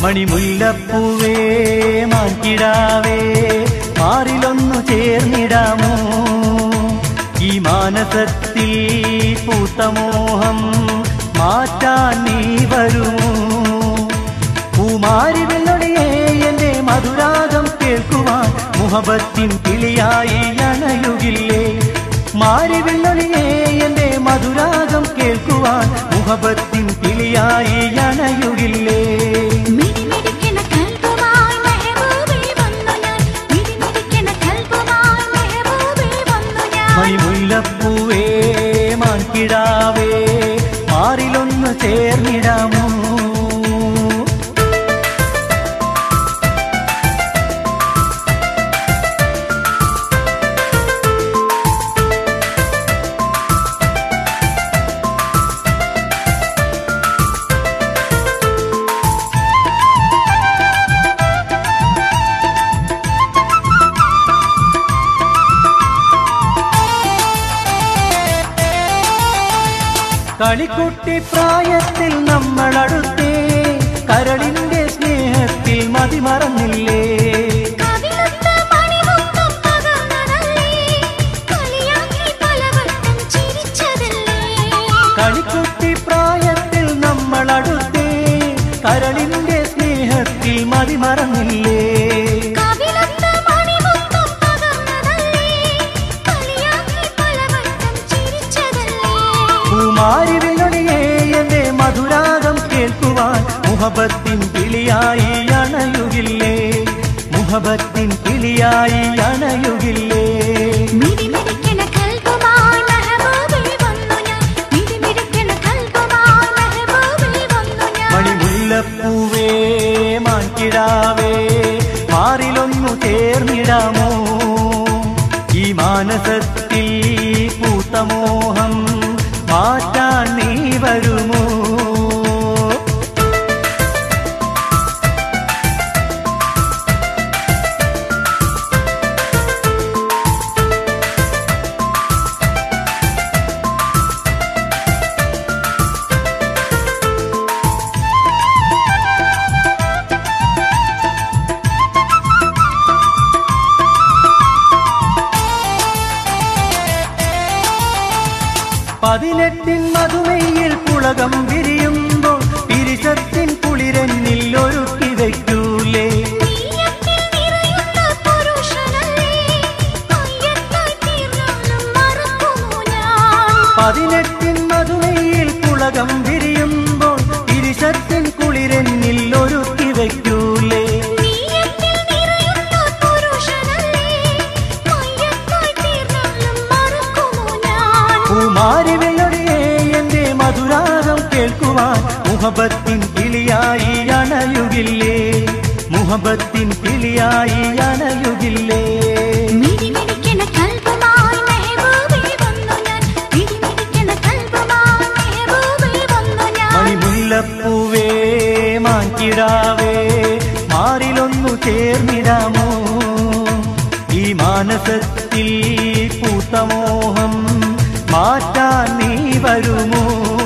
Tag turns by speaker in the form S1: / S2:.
S1: മണിമുല്ലപ്പൂവേ മാറ്റിടാവേ മാറിലൊന്നു ചേർന്നിടാമോ ഈ മാനസത്തിൽ പൂത്ത മോഹം മാറ്റാൻ നീ വരുമോ പൂമാരി വെള്ളൊടിയേ എന്റെ മധുരാഗം കേൾക്കുവാൻ മുഹബത്തിൻ കിളിയായി അണയുകില്ലേ മാരി വെള്ളൊടിയേ എന്റെ മധുരാഗം കേൾക്കുവാൻ മുഹബത്തിൻ കിളിയായി അണയുകില്ലേ
S2: മിടിമിടിക്കണ കൽബുമായി മെഹബൂബേ വന്നു ഞാൻ മിടിമിടിക്കണ കൽബുമായി മെഹബൂബേ വന്നു ഞാൻ
S1: മണിമുല്ലപ്പൂവേ മാൻകിടാവേ മാറിലൊന്ന് ചേർന്നിടാമോ കളിക്കുട്ടി പ്രായത്തിൽ നമ്മൾ അടുത്തേ കരളിന്റെ സ്നേഹത്തിൽ മതിമറന്നില്ലേ
S2: കവിളത്ത് മണിമുത്തം പകർന്നതല്ലേ കളിയാക്കി പലവട്ടം ചിരിച്ചതല്ലേ
S1: കളിക്കുട്ടി പ്രായത്തിൽ നമ്മൾ അടുത്തേ കരളിന്റെ സ്നേഹത്തിൽ മതിമറന്നില്ലേ
S2: കവിളത്ത് മണിമുത്തം പകർന്നതല്ലേ കളിയാക്കി പലവട്ടം ചിരിച്ചതല്ലേ
S1: കുമാരി വിനൊടിയേ എന്റെ മധുരാഗം കേൾക്കുവാൻ മുഹബത്തിൻ കിളിയായി അണയുകില്ലേ മുഹബത്തിൻ കിളിയായി അണയുകില്ലേ
S2: മിടിമിടിക്കണ കൽബുമായി മെഹബൂബേ വന്നു ഞാൻ മിടിമിടിക്കണ കൽബുമായി മെഹബൂബേ വന്നു ഞാൻ
S1: മണിമുല്ലപ്പൂവേ മാൻകിടാവേ മാറിലൊന്നു ചേർന്നിടാമോ ഈ മാനസത്തിൽ പൂത്ത മോഹം മാറ്റാൻ നീ വരുമോ പതിനെട്ടിൻ മധുമയിൽ പുളകം വിരിയുമ്പോൾ പിരിശത്തിൻ കുളിരെന്നിൽ ഒരുക്കി വയ്ക്കൂലേ
S2: നീയത്തിൽ നിറയുന്ന പുരുഷനല്ലേ അയ്യത്തായി തീർന്നാലും മറക്കുമോ ഞാൻ
S1: പതിനെട്ടിൻ മധുമയിൽ പുളകം വിരിയുമ്പോൾ പിരിശത്തിൻ കുളിരെന്നിൽ ഒരുക്കി വയ്ക്കൂലേ
S2: നീയത്തിൽ നിറയുന്ന പുരുഷനല്ലേ അയ്യത്തായി തീർന്നാലും മറക്കുമോ ഞാൻ
S1: കുമാരി വെള്ളൊടിയേ എന്റെ മധുരാഗം കേൾക്കുവാൻ മുഹബത്തിൻ കിളിയായി അണയുകില്ലേ മുഹബത്തിൻ കിളിയായി അണയുകില്ലേ
S2: മിടിമിടിക്കണ കൽബുമായി മെഹബൂബേ വന്നു ഞാൻ മിടിമിടിക്കണ കൽബുമായി മെഹബൂബേ വന്നു ഞാൻ
S1: മണിമുല്ലപ്പൂവേ മാൻകിടാവേ മാറിലൊന്നു ചേർന്നിടാമോ ഈ മാനസത്തിൽ പൂത്ത മോഹം മാറ്റാൻ നീ വരുമോ